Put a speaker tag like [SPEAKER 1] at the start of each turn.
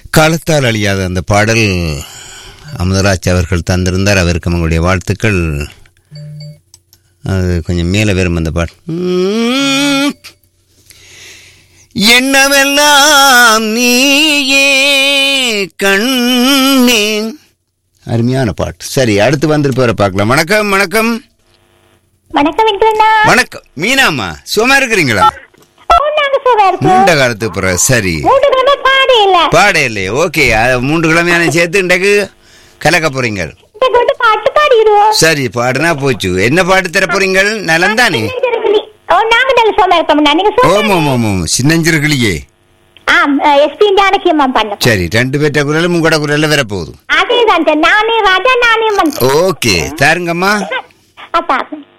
[SPEAKER 1] காலத்தால் அழியாத அந்த பாடல் அமுதராஜ் அவர்கள் தந்திருந்தார் அவருக்கு உங்களுடைய வாழ்த்துக்கள் அது கொஞ்சம் மேலே வரும் அந்த பாட்டு உம். என்னவெல்லாம் நீயே கண்ணே அருமையான பாட்டு சரி அடுத்து வந்திருப்பவரை பார்க்கலாம் வணக்கம் வணக்கம்
[SPEAKER 2] வணக்கம் வெங்கண்ணா
[SPEAKER 1] வணக்கம் மீனாம்மா சும்மா இருக்கிறீங்களா
[SPEAKER 2] ஓ நாங்க சுகா இருக்கோம்
[SPEAKER 1] மூண்ட காலத்துக்கு பிறகு சரி
[SPEAKER 2] மூன்று கிழமை பாடு இல்ல
[SPEAKER 1] பாடே இல்லையே ஓகே மூன்று கிழமையான சேர்த்து இன்றைக்கு கலக்க போறீங்க
[SPEAKER 2] இந்த கொண்டு பாட்டு பாடிடுவோம்
[SPEAKER 1] சரி பாடுனா போச்சு என்ன பாட்டு தர போறீங்க நலந்தானே
[SPEAKER 2] ஓ நாங்க நல்ல சுகமா இருக்கோம் நீங்க சுகமா
[SPEAKER 1] ஓம் ஓம் ஓம் ஓம் சின்னஞ்சிறுகிளியே
[SPEAKER 2] ஆம் எஸ்பி ஜானகி அம்மா பண்ண
[SPEAKER 1] சரி ரெண்டு பேர்ட்ட குரலும் உங்களோட குரல்ல வர போகுது
[SPEAKER 2] அதேதான் சார் நானே ராஜா நானே மந்த்
[SPEAKER 1] ஓகே தாருங்கம்மா
[SPEAKER 2] அப்பா